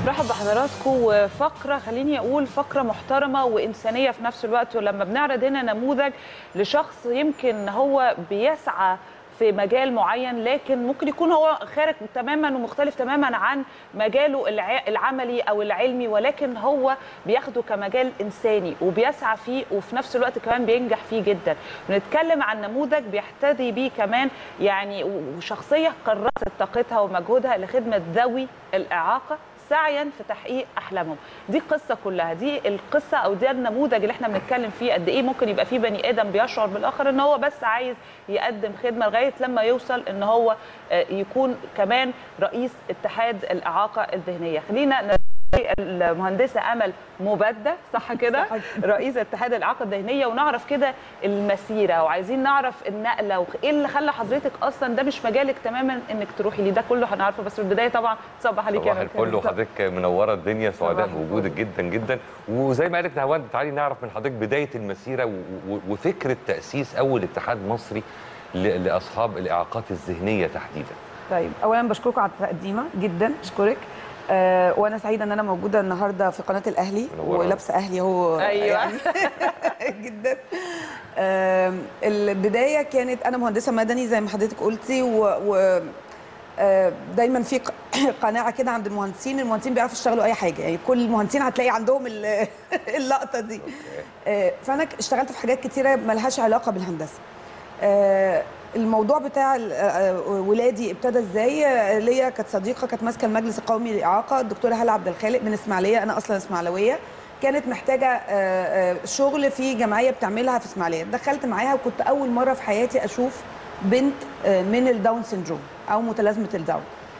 برحب بحضراتكم وفقره خليني اقول فقره محترمه وانسانيه في نفس الوقت ولما بنعرض هنا نموذج لشخص يمكن هو بيسعى في مجال معين لكن ممكن يكون هو خارج تماما ومختلف تماما عن مجاله الع- العملي او العلمي ولكن هو بياخده كمجال انساني وبيسعى فيه وفي نفس الوقت كمان بينجح فيه جدا بنتكلم عن نموذج بيحتذي بيه كمان يعني وشخصيه كرست طاقتها ومجهودها لخدمه ذوي الاعاقه سعيا في تحقيق احلامهم دي القصه كلها دي القصه او ده النموذج اللي احنا بنتكلم فيه قد ايه ممكن يبقى فيه بني ادم بيشعر بالاخر ان هو بس عايز يقدم خدمه لغايه لما يوصل ان هو آه، يكون كمان رئيس اتحاد الاعاقه الذهنيه خلينا ن- المهندسه امل مبدة صح كده رئيس اتحاد الاعاقه الذهنيه ونعرف كده المسيره وعايزين نعرف النقله وايه اللي خلى حضرتك اصلا ده مش مجالك تماما انك تروحي ليه ده كله هنعرفه بس في البدايه طبعا تصبح عليك صباح يا الفل ملكة. وحضرتك منوره الدنيا سعداء صباح بوجودك جدا جدا وزي ما قالت نهاوند تعالي نعرف من حضرتك بدايه المسيره و- و- وفكره تاسيس اول اتحاد مصري ل- لاصحاب الاعاقات الذهنيه تحديدا طيب اولا بشكركم على التقديمه جدا اشكرك آه وانا سعيده ان انا موجوده النهارده في قناه الاهلي منورة. ولابسه اهلي اهو أيوة. يعني جدا آه البدايه كانت انا مهندسه مدني زي ما حضرتك قلتي و, و آه، دايما في ق- قناعه كده عند المهندسين المهندسين بيعرفوا يشتغلوا اي حاجه يعني كل المهندسين هتلاقي عندهم ال- اللقطه دي آه، فانا ك- اشتغلت في حاجات كتيره ملهاش علاقه بالهندسه آه، الموضوع بتاع ال- آه، ولادي ابتدى ازاي آه، ليا كانت صديقه كانت ماسكه المجلس القومي للاعاقه الدكتوره هاله عبد الخالق من اسماعيليه انا اصلا اسماعيلويه كانت محتاجه آه، آه، شغل في جمعيه بتعملها في اسماعيليه دخلت معاها وكنت اول مره في حياتي اشوف بنت آه، من الداون سيندروم او متلازمه الداون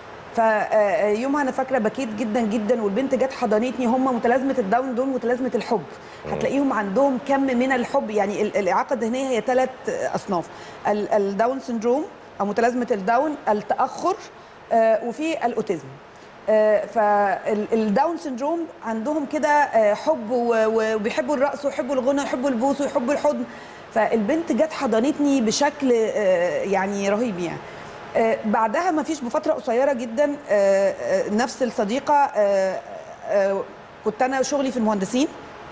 فيومها انا فاكره بكيت جدا جدا والبنت جت حضنتني هم متلازمه الداون دول متلازمه الحب هتلاقيهم عندهم كم من الحب يعني ال- الاعاقه الذهنيه هي ثلاث اصناف ال- الداون سندروم او متلازمه الداون التاخر آه، وفي الاوتيزم فالداون سندروم عندهم كده آه، حب و- و- وبيحبوا الرقص ويحبوا الغنى ويحبوا البوس ويحبوا الحضن فالبنت جت حضنتني بشكل آه، يعني رهيب يعني آه، بعدها ما فيش بفتره قصيره جدا آه، آه، نفس الصديقه آه، آه، كنت انا شغلي في المهندسين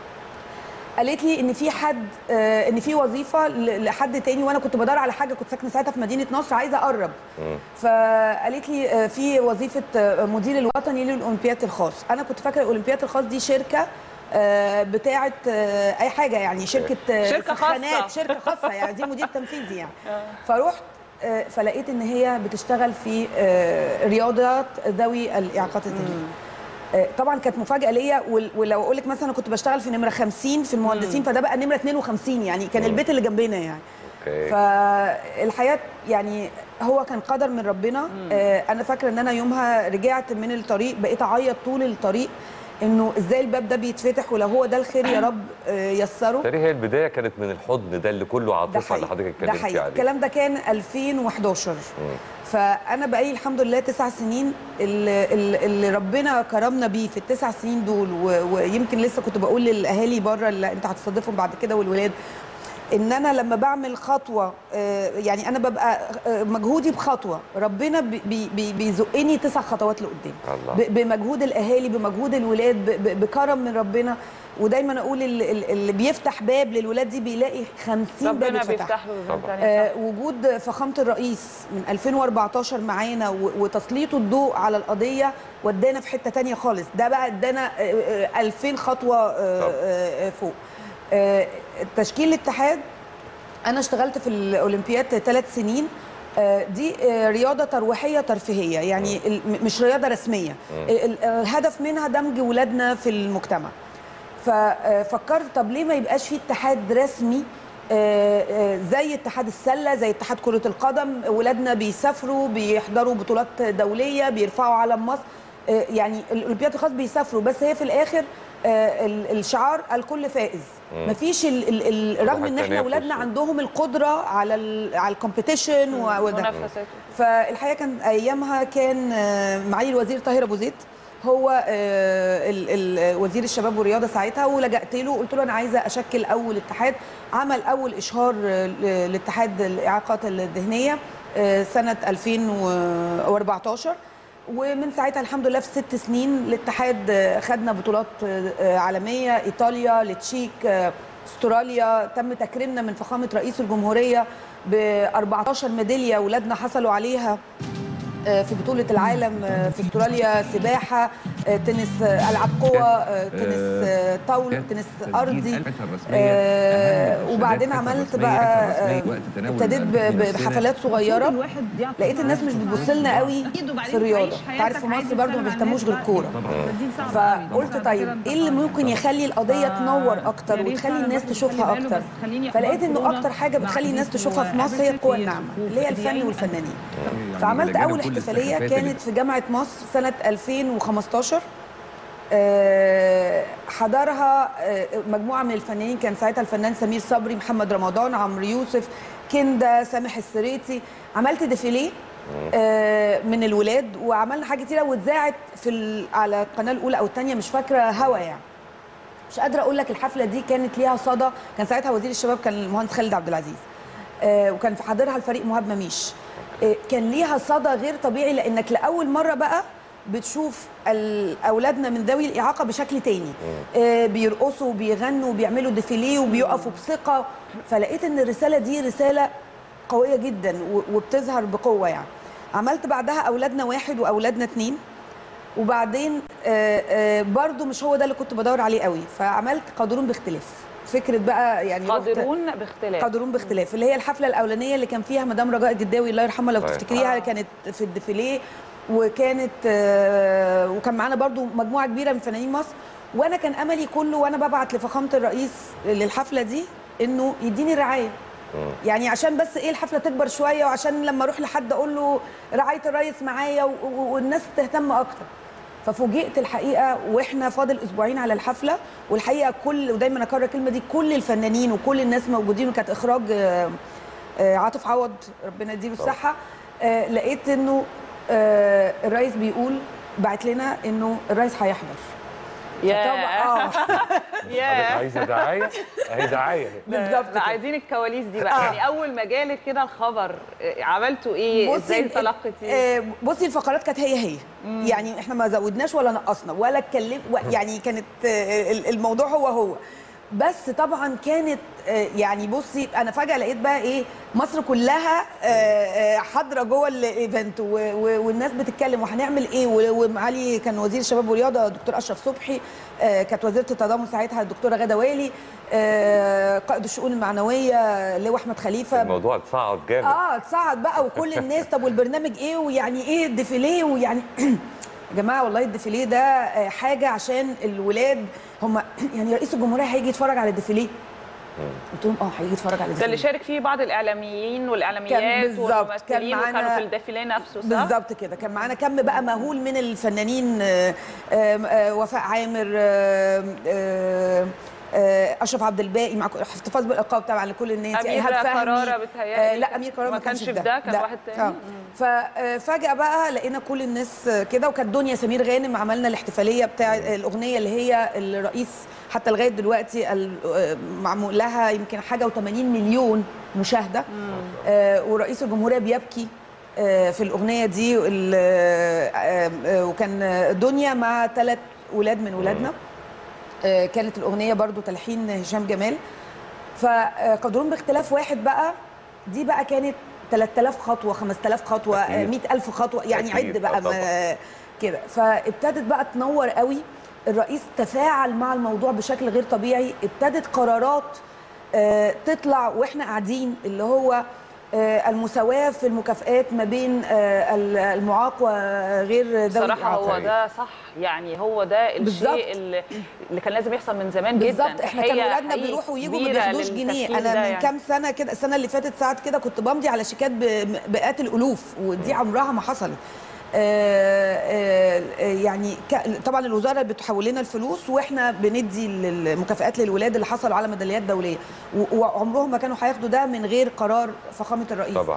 قالت لي ان في حد آه، ان في وظيفه ل- لحد تاني وانا كنت بدور على حاجه كنت ساكنه ساعتها في مدينه نصر عايزه اقرب فقالت لي آه، في وظيفه آه، مدير الوطني للاولمبياد الخاص انا كنت فاكره الاولمبياد الخاص دي شركه آه، بتاعه آه، اي حاجه يعني شركه آه، شركة سخانات، خاصة. شركه خاصه يعني دي مدير تنفيذي يعني فروحت آه، فلقيت ان هي بتشتغل في آه، رياضه ذوي الاعاقات الذهنيه آه، طبعا كانت مفاجاه ليا ول- ولو اقول لك مثلا أنا كنت بشتغل في نمره 50 في المهندسين فده بقى نمره 52 يعني كان البيت اللي جنبنا يعني اوكي فالحياه يعني هو كان قدر من ربنا آه، انا فاكره ان انا يومها رجعت من الطريق بقيت اعيط طول الطريق انه ازاي الباب ده بيتفتح ولو هو ده الخير يا رب آه، يسره تقريبا هي البدايه كانت من الحضن ده اللي كله ده عاطفه اللي حقيقي حضرتك ده اتكلمتي حقيقي عليه الكلام ده كان 2011 فانا بقالي الحمد لله تسع سنين اللي, اللي ربنا كرمنا بيه في التسع سنين دول و- ويمكن لسه كنت بقول للاهالي بره اللي انت هتستضيفهم بعد كده والولاد ان انا لما بعمل خطوه آه، يعني انا ببقى آه، مجهودي بخطوه ربنا بي- بي- بي- بيزقني تسع خطوات لقدام الله. ب- بمجهود الاهالي بمجهود الولاد ب- ب- بكرم من ربنا ودايما اقول ال- ال- اللي بيفتح باب للولاد دي بيلاقي 50 باب ربنا اتفتح بيفتح له باب طبعاً. تاني آه، وجود فخامه الرئيس من 2014 معانا و- وتسليطه الضوء على القضيه ودانا في حته تانية خالص ده بقى ادانا آه، آه، 2000 خطوه آه، طبعاً. آه، آه، فوق آه، تشكيل الاتحاد انا اشتغلت في الاولمبياد ثلاث سنين آه، دي آه، رياضه ترويحيه ترفيهيه يعني ال- م- مش رياضه رسميه ال- ال- الهدف منها دمج ولادنا في المجتمع ففكرت طب ليه ما يبقاش في اتحاد رسمي آه، آه، زي اتحاد السله زي اتحاد كره القدم ولادنا بيسافروا بيحضروا بطولات دوليه بيرفعوا علم مصر آه، يعني الاولمبياد الخاص بيسافروا بس هي في الاخر آه، ال- الشعار الكل فائز مفيش ال ال ال رغم ان احنا التنافس ولادنا و- عندهم القدره على ال على الكومبيتيشن وده منافسات فالحقيقه كان ايامها كان آه، معالي الوزير طاهر ابو زيد هو آه، ال- ال- وزير الشباب والرياضه ساعتها ولجأت له قلت له انا عايزه اشكل اول اتحاد عمل اول اشهار آه، ل- لاتحاد الاعاقات الذهنيه آه، سنه 2014 ومن ساعتها الحمد لله في ست سنين الاتحاد آه، خدنا بطولات آه، عالميه ايطاليا التشيك آه، استراليا تم تكريمنا من فخامه رئيس الجمهوريه ب 14 ميداليه ولادنا حصلوا عليها آه، في بطولة العالم آه، في استراليا سباحة آه، تنس آه، ألعاب قوة آه، تنس آه، طاولة تنس أرضي آه، وبعدين عملت بقى آه، ابتديت ب- ب- بحفلات صغيرة لقيت الناس مش بتبص لنا قوي في الرياضة انت عارف في مصر برضو ما بيهتموش بالكورة فقلت طيب ايه اللي ممكن يخلي القضيه تنور اكتر وتخلي الناس تشوفها اكتر فلقيت انه اكتر حاجه بتخلي الناس تشوفها في مصر هي القوى الناعمه اللي هي الفن والفنانين فعملت اول احتفاليه كانت في جامعه مصر سنه 2015 آه، حضرها آه، مجموعه من الفنانين كان ساعتها الفنان سمير صبري محمد رمضان عمرو يوسف كندا سامح السريتي عملت ديفيليه آه، من الولاد وعملنا حاجه كتيره واتذاعت في ال- على القناه الاولى او الثانيه مش فاكره هوا يعني مش قادره اقول لك الحفله دي كانت ليها صدى كان ساعتها وزير الشباب كان المهندس خالد عبد العزيز آه، وكان في حاضرها الفريق مهاب مميش آه، كان ليها صدى غير طبيعي لانك لاول مره بقى بتشوف ال- اولادنا من ذوي الاعاقه بشكل تاني آه، بيرقصوا وبيغنوا وبيعملوا ديفيليه وبيقفوا بثقه فلقيت ان الرساله دي رساله قويه جدا و- وبتظهر بقوه يعني عملت بعدها اولادنا واحد واولادنا اتنين وبعدين آه، آه، برضو مش هو ده اللي كنت بدور عليه قوي فعملت قادرون باختلاف فكره بقى يعني رحت- قادرون باختلاف قادرون باختلاف اللي هي الحفله الاولانيه اللي كان فيها مدام رجاء الجداوي الله يرحمها لو طيب. تفتكريها آه. كانت في الديفيليه وكانت آه، وكان معانا برضو مجموعه كبيره من فنانين مصر وانا كان املي كله وانا ببعت لفخامه الرئيس للحفله دي انه يديني رعايه يعني عشان بس ايه الحفله تكبر شويه وعشان لما اروح لحد اقول له رعايه الرئيس معايا و- و- والناس تهتم اكتر ففوجئت الحقيقه واحنا فاضل اسبوعين على الحفله والحقيقه كل ودايما اكرر الكلمه دي كل الفنانين وكل الناس موجودين وكانت اخراج آه، آه، عاطف عوض ربنا يديله الصحه آه، لقيت انه آه، الرئيس بيقول بعت لنا انه الرئيس هيحضر يا اه حضرتك يا عايزه دعايه اهي دعايه بالظبط ده كده. عايزين الكواليس دي بقى آه. يعني اول ما جالك كده الخبر آه، عملتوا ايه ازاي ال- تلقتي آه، بصي الفقرات كانت هي هي يعني احنا ما زودناش ولا نقصنا ولا اتكلم و- يعني كانت آه، ال- الموضوع هو هو بس طبعا كانت آه، يعني بصي انا فجاه لقيت بقى ايه مصر كلها آه، آه، حاضره جوه الايفنت و- و- والناس بتتكلم وهنعمل ايه و- ومعالي كان وزير الشباب والرياضه دكتور اشرف صبحي آه، كانت وزيره التضامن ساعتها الدكتوره غاده والي آه، قائد الشؤون المعنويه لواء احمد خليفه الموضوع اتصعد جامد اه اتصعد بقى وكل الناس طب والبرنامج ايه ويعني ايه الديفيليه ويعني يا جماعه والله الديفيليه ده آه، حاجه عشان الولاد هم يعني رئيس الجمهوريه هيجي يتفرج على الديفيليه قلت لهم اه هيجي يتفرج على ده اللي الديفيليه شارك فيه بعض الاعلاميين كان والاعلاميات بالظبط، كان والممثلين معانا- وكانوا في الديفيليه نفسه صح؟ بالظبط كده كان معانا كم بقى مهول من الفنانين آه، آه، آه، وفاء عامر آه، آه، آه، اشرف عبد الباقي مع احتفاظ بالالقاب طبعا لكل الناس أمير إيهاب فهمي. كرارة بتهيألي آه، لا امير قرار ما كانش في ده، كان واحد تاني. ففجاه بقى لقينا كل الناس كده وكانت دنيا سمير غانم عملنا الاحتفاليه بتاع الاغنيه اللي هي الرئيس حتى لغايه دلوقتي ال- آه، معمول لها يمكن حاجه و80 مليون مشاهده آه، ورئيس الجمهوريه بيبكي آه، في الاغنيه دي ال- آه، آه، وكان دنيا مع ثلاث ولاد من ولادنا آه، كانت الاغنيه برضو تلحين هشام جمال فقدرون باختلاف واحد بقى دي بقى كانت 3000 خطوه 5000 خطوه آه، أكيد. 100000 خطوه يعني أكيد، عد بقى آه طبعاً. ما- كده فابتدت بقى تنور قوي الرئيس تفاعل مع الموضوع بشكل غير طبيعي ابتدت قرارات آه، تطلع واحنا قاعدين اللي هو آه، المساواه في المكافئات ما بين آه، المعاق وغير ذوي بصراحه هو الإعاقة. ده صح يعني هو ده بالظبط. الشيء اللي, اللي كان لازم يحصل من زمان جدا بالظبط احنا كان تحية ولادنا حقيقي بيروحوا ويجوا ما كبيرة بياخدوش جنيه للتفكير انا ده من يعني. كام سنه كده السنه اللي فاتت ساعات كده كنت بمضي على شيكات بمئات الالوف ودي عمرها ما حصلت آه، آه، آه، يعني ك- طبعا الوزاره بتحول لنا الفلوس واحنا بندي المكافئات للولاد اللي حصلوا على ميداليات دوليه و- وعمرهم ما كانوا هياخدوا ده من غير قرار فخامه الرئيس طبعا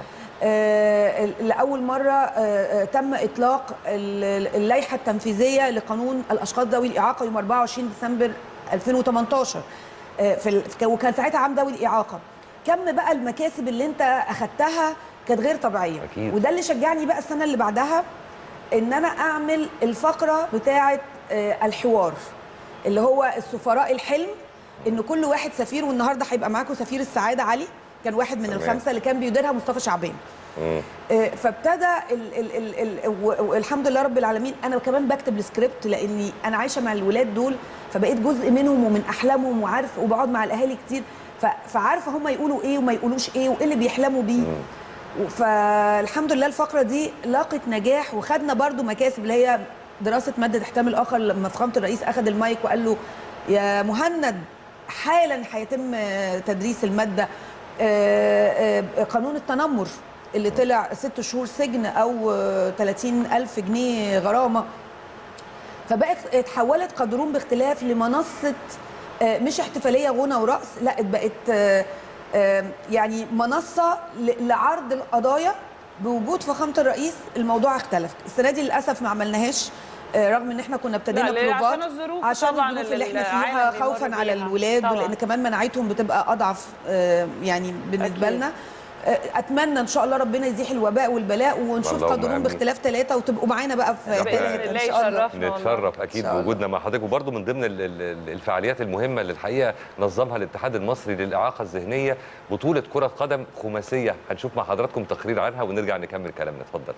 آه، لاول مره آه، آه، تم اطلاق ال- اللائحه التنفيذيه لقانون الاشخاص ذوي الاعاقه يوم 24 ديسمبر 2018 آه، في ال- في- وكان ساعتها عام ذوي الاعاقه كم بقى المكاسب اللي انت اخدتها كانت غير طبيعيه أكيد. وده اللي شجعني بقى السنه اللي بعدها ان انا اعمل الفقره بتاعه آه، الحوار اللي هو السفراء الحلم ان كل واحد سفير والنهارده هيبقى معاكم سفير السعاده علي كان واحد من تمام. الخمسه اللي كان بيديرها مصطفى شعبان مم. آه، فابتدى ال ال ال ال و- والحمد لله رب العالمين انا كمان بكتب السكريبت لاني انا عايشه مع الولاد دول فبقيت جزء منهم ومن احلامهم وعارف وبقعد مع الاهالي كتير ف- فعارفه هم يقولوا ايه وما يقولوش ايه وايه اللي بيحلموا بيه فالحمد لله الفقره دي لاقت نجاح وخدنا برضو مكاسب اللي هي دراسه ماده احتمال الاخر لما فخامه الرئيس اخذ المايك وقال له يا مهند حالا هيتم آه، تدريس الماده آه، آه، قانون التنمر اللي طلع ست شهور سجن او آه، 30 ألف جنيه غرامه فبقت اتحولت قدرون باختلاف لمنصه آه، مش احتفاليه غنى ورقص لا بقت آه، آه، يعني منصه ل- لعرض القضايا بوجود فخامه الرئيس الموضوع اختلف السنه دي للاسف ما عملناهاش آه، رغم ان احنا كنا ابتدينا لا، ليه؟ بروفات عشان الظروف عشان طبعاً الظروف اللي اللي احنا العالم فيها بيمر خوفا على بيها. الولاد طبعاً. ولان كمان مناعتهم بتبقى اضعف آه، يعني بالنسبه أكيد. لنا آه، اتمنى ان شاء الله ربنا يزيح الوباء والبلاء ونشوف اللهم قدرون آمين. باختلاف ثلاثه وتبقوا معانا بقى في بإذن تالت الله ان شاء الله يشرفنا. والله. نتشرف اكيد إن شاء الله. بوجودنا مع حضرتك وبرضه من ضمن ال- ال- ال- الفعاليات المهمه اللي الحقيقه نظمها الاتحاد المصري للاعاقه الذهنيه بطوله كره قدم خماسيه هنشوف مع حضراتكم تقرير عنها ونرجع نكمل كلامنا اتفضل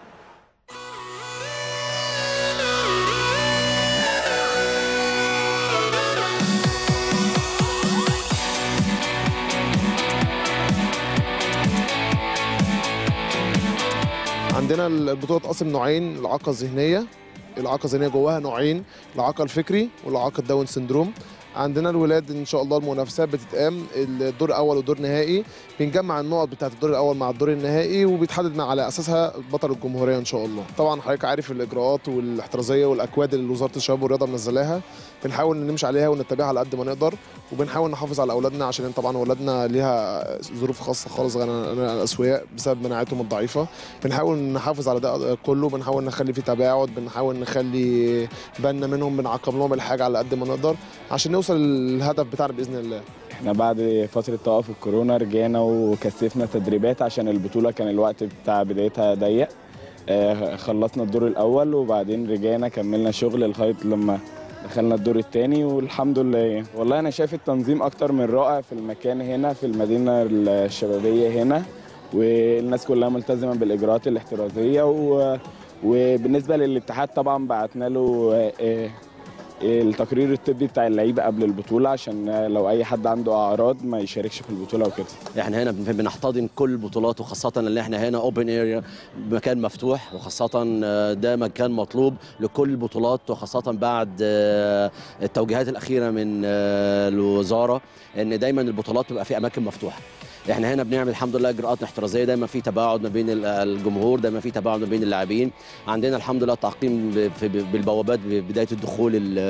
عندنا البطوله تقسم نوعين الاعاقه الذهنيه الاعاقه الذهنيه جواها نوعين الاعاقه الفكري والاعاقه داون سندروم عندنا الولاد ان شاء الله المنافسات بتتقام الدور الاول ودور نهائي بنجمع النقط بتاعه الدور الاول مع الدور النهائي وبيتحدد مع- على اساسها بطل الجمهوريه ان شاء الله طبعا حضرتك عارف الاجراءات والاحترازيه والاكواد اللي وزاره الشباب والرياضه منزلاها بنحاول نمشي عليها ونتبعها على قد ما نقدر وبنحاول نحافظ على اولادنا عشان طبعا اولادنا ليها ظروف خاصه خالص غير عن الاسوياء بسبب مناعتهم الضعيفه بنحاول نحافظ على ده كله بنحاول نخلي فيه تباعد بنحاول نخلي بالنا منهم بنعقم لهم الحاجه على قد ما نقدر عشان نوصل للهدف بتاعنا باذن الله احنا بعد فترة توقف الكورونا رجعنا وكثفنا تدريبات عشان البطولة كان الوقت بتاع بدايتها ضيق آه، خلصنا الدور الأول وبعدين رجعنا كملنا شغل لغاية لما دخلنا الدور الثاني والحمد لله يعني. والله أنا شايف التنظيم أكتر من رائع في المكان هنا في المدينة الشبابية هنا والناس كلها ملتزمة بالإجراءات الاحترازية و... وبالنسبة للاتحاد طبعا بعتنا له آه، آه، التقرير الطبي بتاع اللعيبه قبل البطوله عشان لو اي حد عنده اعراض ما يشاركش في البطوله وكده احنا هنا بن- بنحتضن كل البطولات وخاصة اللي احنا هنا اوبن اريا مكان مفتوح وخاصة آه، ده مكان مطلوب لكل البطولات وخاصة بعد آه، التوجيهات الأخيرة من آه، الوزارة ان دايما البطولات تبقى في أماكن مفتوحة احنا هنا بنعمل الحمد لله اجراءات احترازيه دايما في تباعد ما بين ال- الجمهور دايما في تباعد ما بين اللاعبين عندنا الحمد لله تعقيم ب- في- بالبوابات ببدايه الدخول ال-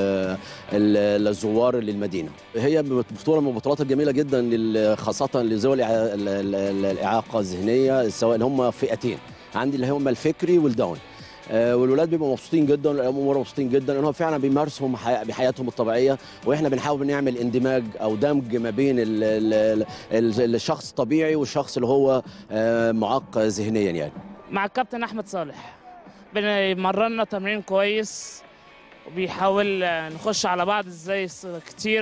ال- الزوار للمدينه هي بطوله من البطولات الجميله جدا لل- خاصه لذوي الإع- ال- ال- ال- الاعاقه الذهنيه سواء اللي هم فئتين عندي اللي هم الفكري والداون آه، والولاد بيبقوا مبسوطين جدا والامور مبسوطين جدا لانهم فعلا بيمارسوا حي- بحياتهم الطبيعيه واحنا بنحاول نعمل اندماج او دمج ما بين ال ال ال الشخص الطبيعي والشخص اللي هو آه، معاق ذهنيا يعني مع الكابتن احمد صالح بيمرنا تمرين كويس وبيحاول آه، نخش على بعض ازاي س- كتير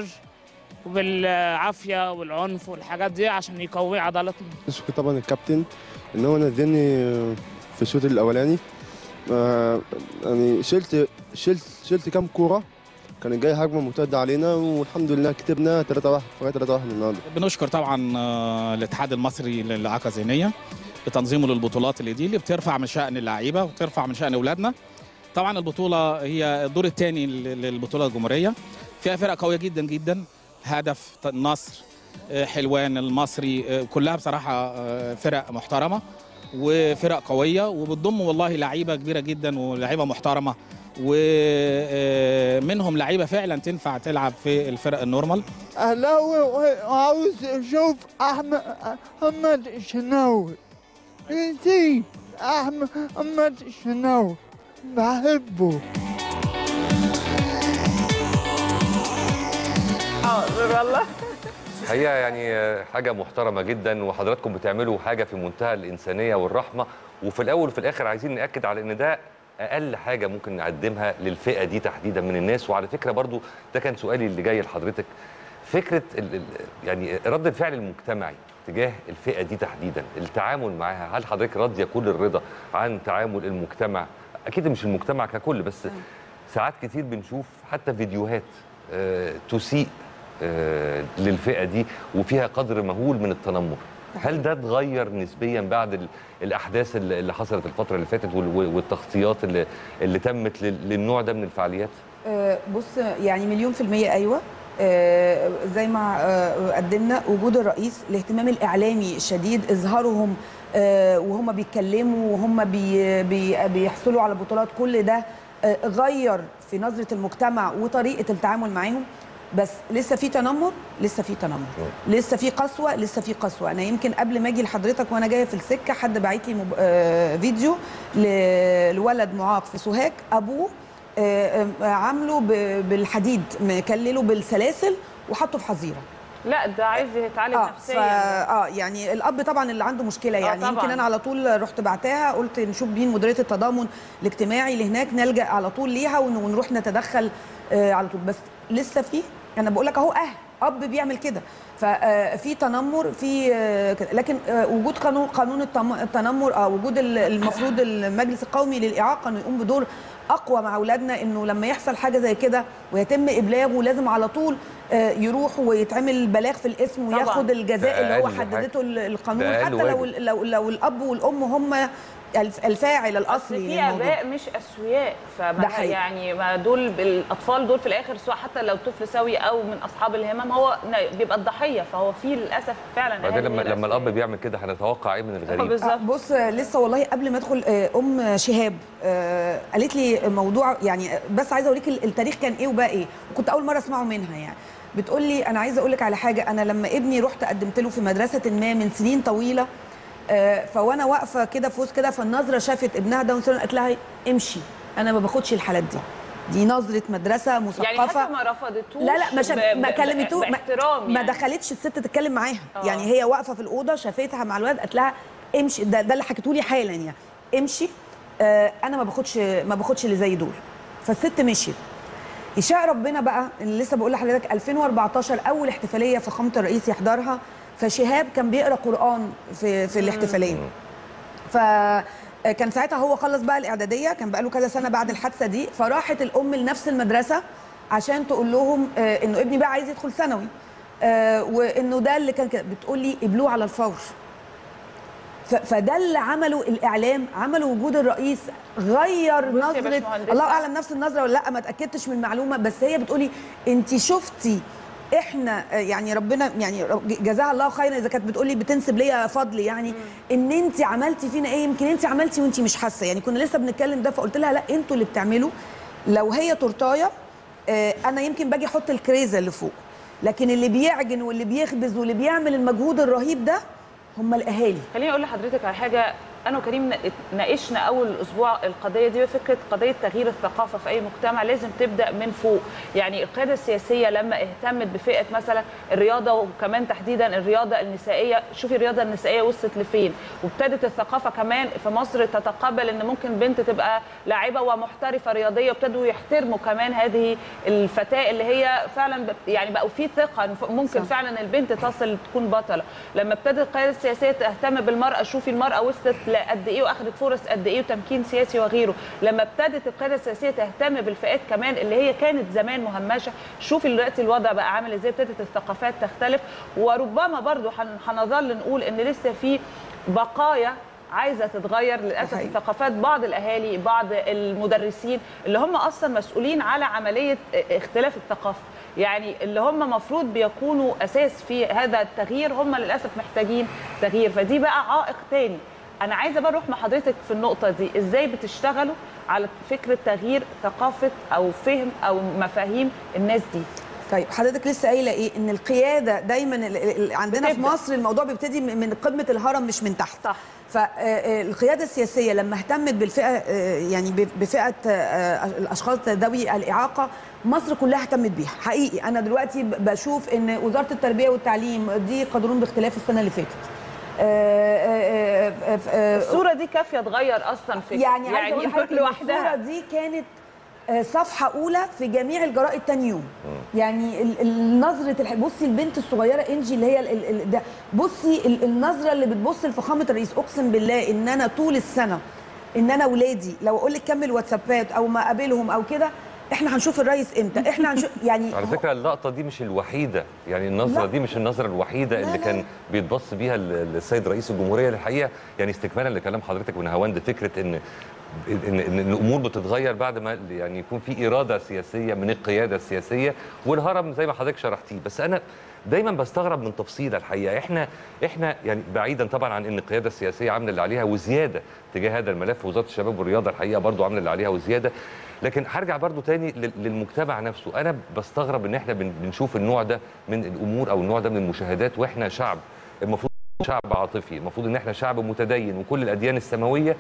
وبالعافيه والعنف والحاجات دي عشان يقوي عضلاتنا اشكر طبعا الكابتن ان هو نزلني في الشوط الاولاني آه، يعني شلت شلت شلت كام كوره كانت جايه هجمه مرتده علينا والحمد لله كتبنا 3 1 فرق 3 1 النهارده بنشكر طبعا آه، الاتحاد المصري للاعاقه الذهنيه بتنظيمه للبطولات اللي دي اللي بترفع من شان اللعيبه وترفع من شان اولادنا طبعا البطوله هي الدور الثاني للبطوله الجمهوريه فيها فرق قويه جدا جدا هدف النصر آه، حلوان المصري آه، كلها بصراحه آه، فرق محترمه وفرق قويه وبتضم والله لعيبه كبيره جدا ولاعيبه محترمه ومنهم لعيبه فعلا تنفع تلعب في الفرق النورمال اهلاوي وعاوز اشوف احمد احمد الشناوي نسيت احمد احمد الشناوي بحبه حاضر والله الحقيقه يعني حاجه محترمه جدا وحضراتكم بتعملوا حاجه في منتهى الانسانيه والرحمه وفي الاول وفي الاخر عايزين ناكد على ان ده اقل حاجه ممكن نقدمها للفئه دي تحديدا من الناس وعلى فكره برضو ده كان سؤالي اللي جاي لحضرتك فكره ال ال يعني رد الفعل المجتمعي تجاه الفئه دي تحديدا التعامل معاها هل حضرتك راضيه كل الرضا عن تعامل المجتمع اكيد مش المجتمع ككل بس ساعات كتير بنشوف حتى فيديوهات آه، تسيء آه، للفئه دي وفيها قدر مهول من التنمر هل ده اتغير نسبيا بعد ال- الاحداث اللي اللي حصلت الفتره اللي فاتت وال- والتغطيات اللي, اللي تمت لل- للنوع ده من الفعاليات آه، بص يعني مليون في المية أيوة آه، زي ما آه، قدمنا وجود الرئيس الاهتمام الإعلامي الشديد إظهارهم آه، وهم بيتكلموا وهم بي بي بيحصلوا على بطولات كل ده آه، غير في نظرة المجتمع وطريقة التعامل معاهم بس لسه في تنمر لسه في تنمر لسه في قسوه لسه في قسوه انا يمكن قبل ما اجي لحضرتك وانا جايه في السكه حد باعت لي مب... آه فيديو ل- لولد معاق في سوهاج ابوه آه آه عامله ب... بالحديد مكلله بالسلاسل وحطه في حظيره لا ده عايز يتعالج اه نفسيا فا اه يعني الاب طبعا اللي عنده مشكله يعني طبعاً. يمكن انا على طول رحت بعتها قلت نشوف مين مديريه التضامن الاجتماعي اللي هناك نلجا على طول ليها ون- ونروح نتدخل آه على طول بس لسه في انا بقول لك اهو اهل اب بيعمل كده ففي تنمر في آه، كده. لكن آه، وجود قانون قانون التم- التنمر اه وجود ال- المفروض المجلس القومي للاعاقه انه يقوم بدور اقوى مع اولادنا انه لما يحصل حاجه زي كده ويتم ابلاغه لازم على طول آه، يروح ويتعمل بلاغ في الاسم طبعاً. وياخد الجزاء اللي هو أقل حاجة. حددته ال- القانون ده أقل حتى لو واجب. لو لو الاب والام هم الف- الفاعل اصل الاصلي في للموضوع اباء مش اسوياء ده فما حقيقي. يعني ما دول الاطفال دول في الاخر سواء حتى لو طفل سوي او من اصحاب الهمم هو ن- بيبقى الضحيه فهو في للاسف فعلا بعدين أهالي لما غير لما الاب أسوياء. بيعمل كده هنتوقع ايه من آه، الغريب بالظبط بص آه، لسه والله قبل ما ادخل آه، ام شهاب آه، قالت لي موضوع يعني آه، بس عايزه اوريك ال- التاريخ كان ايه وبقى ايه وكنت اول مره اسمعه منها يعني بتقول لي انا عايزه اقول لك على حاجه انا لما ابني رحت قدمت له في مدرسه ما من سنين طويله آه، فوانا واقفه كده في وسط كده فالنظره شافت ابنها داون سيندروم قالت لها امشي انا ما باخدش الحالات دي دي نظره مدرسه مثقفه يعني حتى ما رفضتوش لا لا ما شاف ب- ما ب- كلمتوه ما, باحترام ما يعني. دخلتش الست تتكلم معاها آه. يعني هي واقفه في الاوضه شافتها مع الولد قالت لها امشي ده, ده اللي حكيته لي حالا يعني امشي آه انا ما باخدش ما باخدش اللي زي دول فالست مشيت يشاء ربنا بقى اللي لسه بقول لحضرتك 2014 اول احتفاليه فخامه الرئيس يحضرها فشهاب كان بيقرا قران في في الاحتفاليه ف كان ساعتها هو خلص بقى الاعداديه كان بقى له كذا سنه بعد الحادثه دي فراحت الام لنفس المدرسه عشان تقول لهم آه، انه ابني بقى عايز يدخل ثانوي آه، وانه ده اللي كان كده بتقول لي قبلوه على الفور ف- فده اللي عمله الاعلام عمله وجود الرئيس غير بصي يا نظره باشمهندسة. الله اعلم نفس النظره ولا لا ما اتاكدتش من المعلومه بس هي بتقولي انت شفتي احنا آه، يعني ربنا يعني رب- جزاها الله خيرا اذا كانت بتقولي بتنسب ليا فضل يعني ان انت عملتي فينا ايه يمكن انت عملتي وانت مش حاسه يعني كنا لسه بنتكلم ده فقلت لها لا انتوا اللي بتعملوا لو هي تورتايه آه، انا يمكن باجي احط الكريزه اللي فوق لكن اللي بيعجن واللي بيخبز واللي بيعمل المجهود الرهيب ده هم الاهالي خليني اقول لحضرتك على حاجه انا وكريم نا- ناقشنا اول اسبوع القضيه دي فكره قضيه تغيير الثقافه في اي مجتمع لازم تبدا من فوق يعني القياده السياسيه لما اهتمت بفئه مثلا الرياضه وكمان تحديدا الرياضه النسائيه شوفي الرياضه النسائيه وصلت لفين وابتدت الثقافه كمان في مصر تتقبل ان ممكن بنت تبقى لاعبه ومحترفه رياضيه وابتدوا يحترموا كمان هذه الفتاه اللي هي فعلا ب- يعني بقوا في ثقه إن ف- ممكن صح. فعلا البنت تصل تكون بطله لما ابتدت القياده السياسيه تهتم بالمراه شوفي المراه وصلت لقد ايه واخدت فرص قد ايه وتمكين سياسي وغيره لما ابتدت القياده السياسيه تهتم بالفئات كمان اللي هي كانت زمان مهمشه شوفي دلوقتي الوضع بقى عامل ازاي ابتدت الثقافات تختلف وربما برضو هن- هنظل نقول ان لسه في بقايا عايزه تتغير للاسف حقيقي. ثقافات بعض الاهالي بعض المدرسين اللي هم اصلا مسؤولين على عمليه اختلاف الثقافه يعني اللي هم مفروض بيكونوا اساس في هذا التغيير هم للاسف محتاجين تغيير فدي بقى عائق تاني انا عايزه بقى اروح مع حضرتك في النقطه دي ازاي بتشتغلوا على فكره تغيير ثقافه او فهم او مفاهيم الناس دي طيب حضرتك لسه قايله ايه ان القياده دايما ال- ال- عندنا في بتبدأ. مصر الموضوع بيبتدي من من قمه الهرم مش من تحت صح. فالقياده السياسيه لما اهتمت بالفئه آه، يعني ب- بفئه آه، الاشخاص ذوي الاعاقه مصر كلها اهتمت بيها حقيقي انا دلوقتي ب- بشوف ان وزاره التربيه والتعليم دي قدرون باختلاف السنه اللي فاتت آه، آه، آه، الصوره دي كافيه تغير اصلا فكره يعني عايزه اقول لحضرتك إن لوحدها الصوره دي كانت آه، صفحه اولى في جميع الجرائد تاني يوم يعني ال- ال- نظره الح- بصي البنت الصغيره انجي اللي هي ال- ال- ال- ده بصي ال- النظره اللي بتبص لفخامه الرئيس اقسم بالله ان انا طول السنه ان انا ولادي لو اقول لك كمل واتسابات او ما اقابلهم او كده احنا هنشوف الرئيس امتى احنا هنشوف يعني على فكره اللقطه دي مش الوحيده يعني النظره لا. دي مش النظره الوحيده لا، اللي لا. كان بيتبص بيها ال- السيد رئيس الجمهوريه الحقيقه يعني استكمالا لكلام حضرتك ونهاوند فكره ان ان ان الامور بتتغير بعد ما يعني يكون في اراده سياسيه من القياده السياسيه والهرم زي ما حضرتك شرحتيه بس انا دايما بستغرب من تفصيله الحقيقه احنا احنا يعني بعيدا طبعا عن ان القياده السياسيه عامله اللي عليها وزياده تجاه هذا الملف وزاره الشباب والرياضه الحقيقه برضو عامله اللي عليها وزياده لكن هرجع برضو تاني لل- للمجتمع نفسه انا بستغرب ان احنا بن- بنشوف النوع ده من الامور او النوع ده من المشاهدات واحنا شعب المفروض شعب عاطفي المفروض ان احنا شعب متدين وكل الاديان السماويه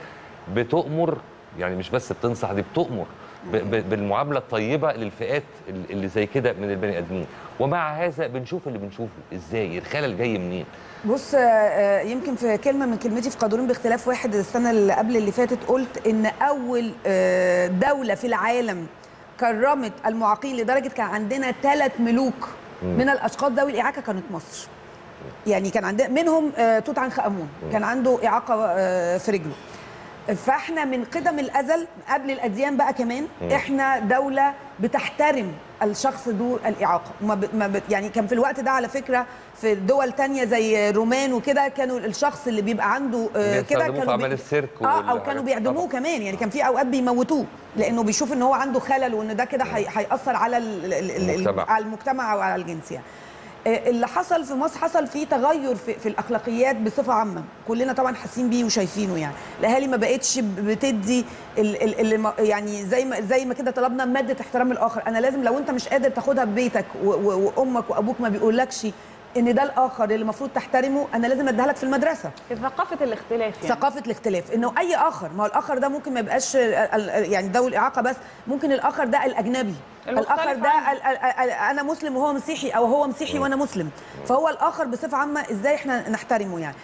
بتؤمر يعني مش بس بتنصح دي بتؤمر ب- ب- بالمعامله الطيبه للفئات ال- اللي زي كده من البني ادمين ومع هذا بنشوف اللي بنشوفه ازاي الخلل جاي منين بص آه، آه، يمكن في كلمه من كلمتي في قانون باختلاف واحد السنه اللي قبل اللي فاتت قلت ان اول آه، دوله في العالم كرمت المعاقين لدرجه كان عندنا ثلاث ملوك من الاشخاص ذوي الاعاقه كانت مصر يعني كان عندنا منهم آه، توت عنخ امون كان عنده اعاقه آه، في رجله فاحنا من قدم الازل قبل الاديان بقى كمان احنا دوله بتحترم الشخص ذو الاعاقه ما ب... ما ب... يعني كان في الوقت ده على فكره في دول تانية زي الرومان وكده كانوا الشخص اللي بيبقى عنده آه، كده بيستخدموه في كانوا اعمال السيرك اه او والحاجات كانوا دي بيعدموه طبعاً. كمان يعني كان في اوقات بيموتوه لانه بيشوف ان هو عنده خلل وان ده كده هي- هياثر على ال... ال... ال... المجتمع. على المجتمع او على الجنس يعني آه، اللي حصل في مصر حصل فيه تغير في, في الاخلاقيات بصفه عامه كلنا طبعا حاسين بيه وشايفينه يعني الاهالي ما بقتش ب- بتدي ال ال اللي ما- يعني زي ما زي ما كده طلبنا ماده احترام الاخر انا لازم لو انت مش قادر تاخدها ببيتك و- و- وامك وابوك ما بيقولكش ان ده الاخر اللي المفروض تحترمه انا لازم اديها لك في المدرسه ثقافه الاختلاف يعني ثقافه الاختلاف انه اي اخر ما هو الاخر ده ممكن ما يبقاش ال- ال- يعني ذوي الاعاقه بس ممكن الاخر ده الاجنبي المختلف الاخر ده عنه. ال- ال- ال- انا مسلم وهو مسيحي او هو مسيحي وانا مسلم فهو الاخر بصفه عامه ازاي احنا نحترمه يعني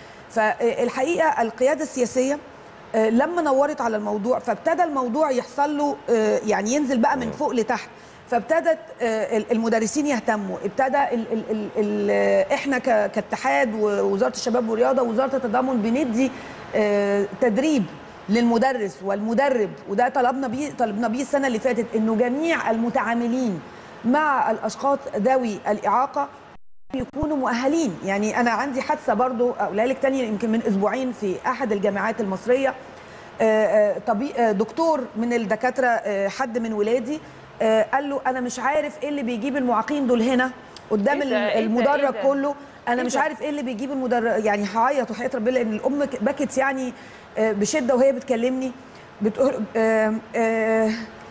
فالحقيقه القياده السياسيه آه، لما نورت على الموضوع فابتدى الموضوع يحصل له آه، يعني ينزل بقى من فوق لتحت فابتدت آه، ال- المدرسين يهتموا ابتدى ال ال ال ال احنا ك- كاتحاد ووزاره الشباب والرياضه ووزاره التضامن بندي آه، تدريب للمدرس والمدرب وده طلبنا بيه طلبنا بيه السنه اللي فاتت انه جميع المتعاملين مع الاشخاص ذوي الاعاقه يكونوا مؤهلين يعني انا عندي حادثه برضو اقولها لك تاني يمكن من اسبوعين في احد الجامعات المصريه آه، آه، طبي آه، دكتور من الدكاتره آه، حد من ولادي آه، قال له انا مش عارف ايه اللي بيجيب المعاقين دول هنا قدام إيه ده؟ إيه ده؟ المدرج إيه ده؟ كله انا إيه مش ده؟ عارف ايه اللي بيجيب المدرج يعني هعيط وحياه ربنا لان الام ك- بكت يعني آه، بشده وهي بتكلمني بتقول آه، آه،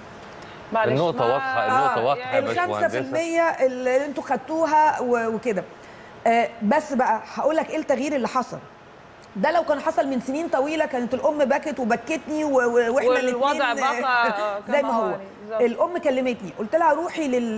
معلش النقطة ما- واضحة، النقطة آه، واضحة يا يعني الخمسة في باشمهندسة. المية اللي انتوا خدتوها و- وكده آه، بس بقى هقول لك ايه التغيير اللي حصل ده لو كان حصل من سنين طويله كانت الام بكت وبكتني و- و- واحنا والوضع الاتنين، بقى آه، كما زي ما هو هو يعني، بالظبط. الام كلمتني قلت لها روحي لل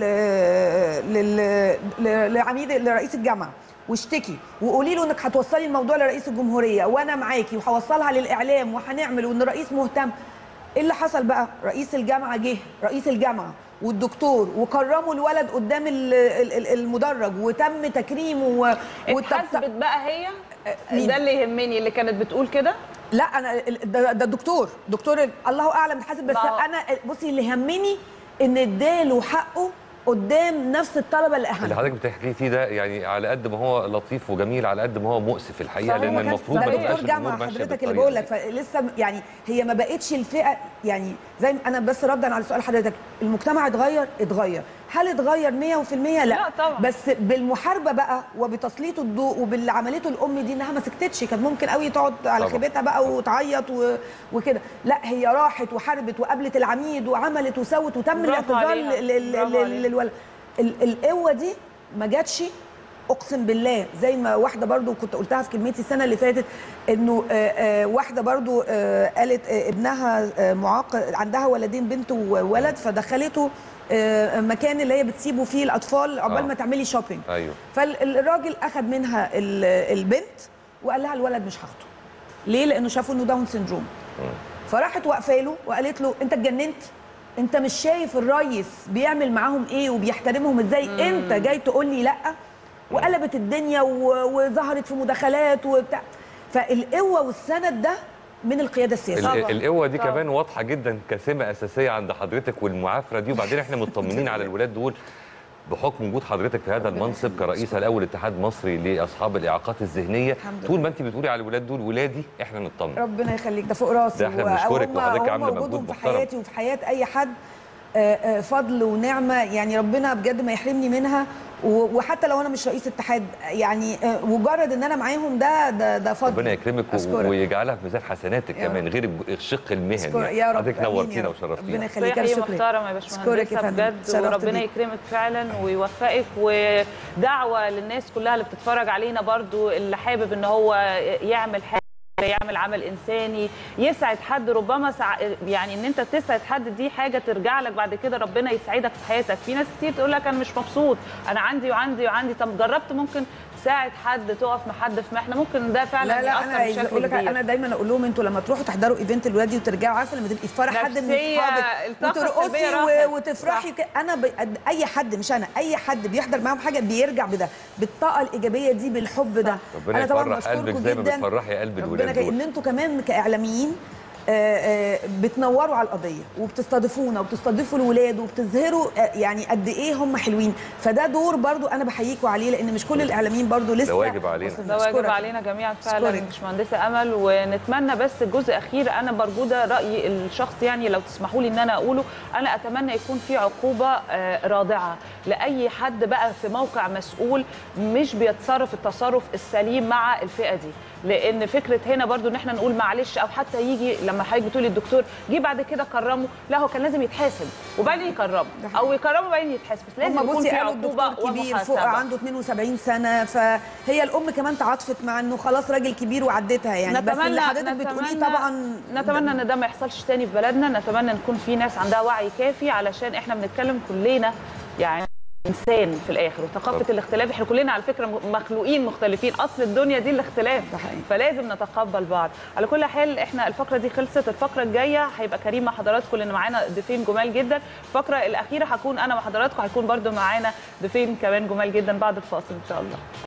لل ل- لعميد لرئيس الجامعه واشتكي وقولي له انك هتوصلي الموضوع لرئيس الجمهوريه وانا معاكي وهوصلها للاعلام وهنعمل وان الرئيس مهتم ايه اللي حصل بقى رئيس الجامعه جه رئيس الجامعه والدكتور وكرموا الولد قدام ال- ال- ال- المدرج وتم تكريمه و- والتبت- اتحاسبت بقى هي مين؟ ده اللي يهمني اللي كانت بتقول كده لا انا ال- ده, ده الدكتور دكتور ال- الله اعلم الحاسب بس ما هو- انا بصي اللي يهمني ان اداله حقه قدام نفس الطلبه اللي اللي اهم حضرتك بتحكيه فيه ده يعني على قد ما هو لطيف وجميل على قد ما هو مؤسف الحقيقه صحيح. لان ما كانش المفروض ده ما صحيح. تبقاش دكتور الامور جامعه ماشيه حضرتك اللي بالطريقة بقول دي. لك فلسه يعني هي ما بقتش الفئه يعني زي ما انا بس ردا على سؤال حضرتك المجتمع اتغير اتغير هل اتغير 100% لا, لا طبعا. بس بالمحاربه بقى وبتسليط الضوء وباللي عملته الام دي انها ما سكتتش كانت ممكن قوي تقعد على طبعا. خيبتها بقى وتعيط و... وكده لا هي راحت وحاربت وقابلت العميد وعملت وسوت وتم برافو الاعتذار عليها. لل- برافو لل- عليها. للولد ال- القوه دي ما جاتش اقسم بالله زي ما واحده برضو كنت قلتها في كلمتي السنه اللي فاتت انه آه، آه، واحده برضو آه، قالت آه، ابنها آه، معاق عندها ولدين بنت وولد فدخلته آه، مكان اللي هي بتسيبه فيه الاطفال عقبال آه. ما تعملي شوبينج ايوه فالراجل اخذ منها ال- البنت وقال لها الولد مش هاخده ليه لانه شافوا انه داون سندروم فراحت واقفه له وقالت له انت اتجننت انت مش شايف الريس بيعمل معاهم ايه وبيحترمهم ازاي انت جاي تقول لي لا وقلبت الدنيا و- وظهرت في مداخلات وبتاع فالقوه والسند ده من القياده السياسيه ال- القوه دي طبعاً. كمان واضحه جدا كسمه اساسيه عند حضرتك والمعافره دي وبعدين احنا مطمنين على الولاد دول بحكم وجود حضرتك في هذا المنصب كرئيسه الاول اتحاد مصري لاصحاب الاعاقات الذهنيه الحمد طول ما انت بتقولي على الولاد دول ولادي احنا نطمن ربنا يخليك ده فوق راسي ده إحنا و- بنشكرك هم- وحضرتك هم عاملة مجهود وجودهم في محترم. حياتي وفي حياه اي حد آه، آه، فضل ونعمه يعني ربنا بجد ما يحرمني منها و- وحتى لو انا مش رئيس اتحاد يعني آه، مجرد ان انا معاهم ده ده ده فضل ربنا يكرمك و- أشكرك. ويجعلها في ميزان حسناتك يا كمان غير الشق المهني أشكرك. يعني. يا رب حضرتك آمين يا نورتينا رب. وشرفتينا ربنا يخليك تحية يا شكرا محترمة يا أشكرك يا باشمهندسة فندم. بجد شرفت وربنا بيك. يكرمك فعلا ويوفقك ودعوة للناس كلها اللي بتتفرج علينا برضو اللي حابب ان هو يعمل حاجة يعمل عمل انساني يسعد حد ربما سع... يعني ان انت تسعد حد دي حاجه ترجع لك بعد كده ربنا يسعدك في حياتك في ناس كتير تقول لك انا مش مبسوط انا عندي وعندي وعندي طب جربت ممكن تساعد حد تقف مع حد في محنه ممكن ده فعلا لا لا يأثر انا عايزه بشكل اقول لك كبير. انا دايما اقول لهم انتوا لما تروحوا تحضروا ايفنت الولادي وترجعوا عارفه لما تبقي في فرح حد من نفسية، اصحابك الطاقة السلبية وترقصي راحت. و- وتفرحي ك... انا ب... اي حد مش انا اي حد بيحضر معاهم حاجه بيرجع بده بالطاقه الايجابيه دي بالحب ده ربنا انا طبعا يفرح قلبك بشكركم زي ما جدا بتفرحي قلب ربنا الولاد كريم. دول ان انتوا كمان كاعلاميين آه، آه، بتنوروا على القضيه وبتستضيفونا وبتستضيفوا الولاد وبتظهروا آه، يعني قد ايه هم حلوين فده دور برضو انا بحييكوا عليه لان مش كل الاعلاميين برضو لسه واجب علينا. وصلنا. ده واجب أشكرك. علينا جميعا فعلا أشكرك. باشمهندسه امل ونتمنى بس جزء اخير انا برجو ده رايي الشخص يعني لو تسمحوا لي ان انا اقوله انا اتمنى يكون في عقوبه آه، رادعه لاي حد بقى في موقع مسؤول مش بيتصرف التصرف السليم مع الفئه دي لان فكره هنا برضو ان احنا نقول معلش او حتى يجي لما حضرتك بتقولي الدكتور جه بعد كده كرمه لا هو كان لازم يتحاسب وبعدين يكرمه او يكرمه وبعدين يتحاسب بس لازم هم يكون بصي في قالوا عقوبه الدكتور كبير فوق ومحاسبه عنده 72 سنه فهي الام كمان تعاطفت مع انه خلاص راجل كبير وعدتها يعني بس اللي حضرتك بتقوليه طبعا نتمنى ان ده ما يحصلش تاني في بلدنا نتمنى نكون في ناس عندها وعي كافي علشان احنا بنتكلم كلنا يعني انسان في الاخر وثقافه طبعا. الاختلاف احنا كلنا على فكره مخلوقين مختلفين اصل الدنيا دي الاختلاف ده حقيقي. فلازم نتقبل بعض على كل حال احنا الفقره دي خلصت الفقره الجايه هيبقى كريم مع حضراتكم لان معانا ضيفين جمال جدا الفقره الاخيره هكون انا مع حضراتكم هيكون برده معانا ضيفين كمان جمال جدا بعد الفاصل ان شاء الله